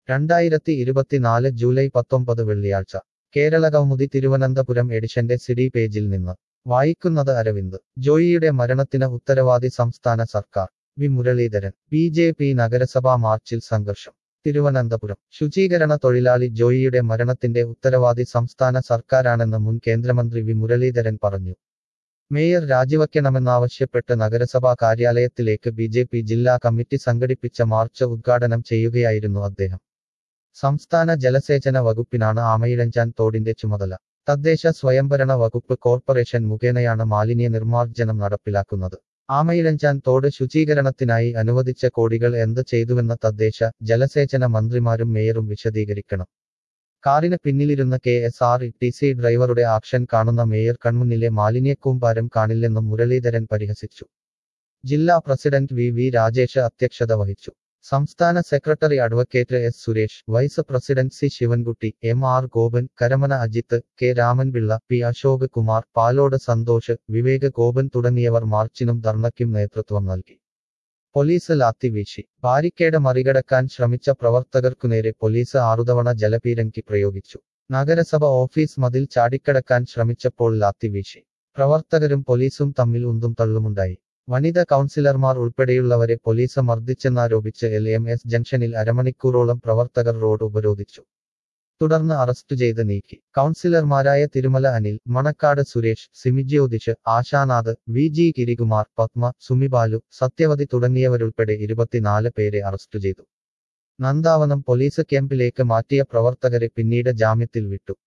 രണ്ടായിരത്തി ഇരുപത്തിനാല് ജൂലൈ പത്തൊമ്പത് വെള്ളിയാഴ്ച കേരള കൗമുദി തിരുവനന്തപുരം എഡിഷന്റെ സിഡി പേജിൽ നിന്ന് വായിക്കുന്നത് അരവിന്ദ് ജോയിയുടെ മരണത്തിന് ഉത്തരവാദി സംസ്ഥാന സർക്കാർ V Muraleedharan B J P നഗരസഭാ മാർച്ചിൽ സംഘർഷം തിരുവനന്തപുരം ശുചീകരണ തൊഴിലാളി ജോയിയുടെ മരണത്തിന്റെ ഉത്തരവാദി സംസ്ഥാന സർക്കാരാണെന്ന് മുൻ കേന്ദ്രമന്ത്രി വി മുരളീധരൻ പറഞ്ഞു മേയർ രാജിവയ്ക്കണമെന്നാവശ്യപ്പെട്ട് നഗരസഭാ കാര്യാലയത്തിലേക്ക് ബി ജെ പി ജില്ലാ കമ്മിറ്റി സംഘടിപ്പിച്ച മാർച്ച് ഉദ്ഘാടനം ചെയ്യുകയായിരുന്നു അദ്ദേഹം സംസ്ഥാന ജലസേചന വകുപ്പിനാണ് ആമയിഴഞ്ചാൻ തോടിന്റെ ചുമതല തദ്ദേശ സ്വയംഭരണ വകുപ്പ് കോർപ്പറേഷൻ മുഖേനയാണ് മാലിന്യ നിർമ്മാർജ്ജനം നടപ്പിലാക്കുന്നത് ആമയിഴഞ്ചാൻ തോട് ശുചീകരണത്തിനായി അനുവദിച്ച കോടികൾ എന്ത് ചെയ്തുവെന്ന തദ്ദേശ ജലസേചന മന്ത്രിമാരും മേയറും വിശദീകരിക്കണം കാറിന് പിന്നിലിരുന്ന K S R T C ഡ്രൈവറുടെ ആക്ഷൻ കാണുന്ന മേയർ കൺമുന്നിലെ മാലിന്യക്കൂമ്പാരം കാണില്ലെന്നും മുരളീധരൻ പരിഹസിച്ചു ജില്ലാ പ്രസിഡന്റ് വി വി രാജേഷ് അധ്യക്ഷത വഹിച്ചു സംസ്ഥാന secretary advocate S Suresh vice president C Sivankutty M R Gopan Karamana Ajith K Ramanpillai P Ashok Kumar Palode Santhosh Vivek Gopan തുടങ്ങിയവർ മാർച്ചിനും ധർണയ്ക്കും നേതൃത്വം നൽകി പോലീസ് ലാത്തി വീശി ബാരിക്കേഡ് മറികടക്കാൻ ശ്രമിച്ച പ്രവർത്തകർക്കുനേരെ പോലീസ് ആറുതവണ ജലപീരങ്കി പ്രയോഗിച്ചു നഗരസഭ ഓഫീസ് മതിൽ ചാടിക്കടക്കാൻ ശ്രമിച്ചപ്പോൾ ലാത്തി വീശി പ്രവർത്തകരും പോലീസും തമ്മിൽ ഉന്തും തള്ളുമുണ്ടായി വനിതാ കൗൺസിലർമാർ ഉൾപ്പെടെയുള്ളവരെ പോലീസ് മർദ്ദിച്ചെന്നാരോപിച്ച് എൽ എം എസ് ജംഗ്ഷനിൽ അരമണിക്കൂറോളം പ്രവർത്തകർ റോഡ് ഉപരോധിച്ചു തുടർന്ന് അറസ്റ്റ് ചെയ്ത് നീക്കി കൗൺസിലർമാരായ തിരുമല അനിൽ മണക്കാട് സുരേഷ് സിമിജ്യോതിഷ് ആശാനാഥ് വി ജി ഗിരികുമാർ പത്മ സുമിബാലു സത്യവതി തുടങ്ങിയവരുൾപ്പെടെ ഇരുപത്തിനാല് പേരെ അറസ്റ്റ് ചെയ്തു നന്ദാവനം പോലീസ് ക്യാമ്പിലേക്ക് മാറ്റിയ പ്രവർത്തകരെ പിന്നീട് ജാമ്യത്തിൽ വിട്ടു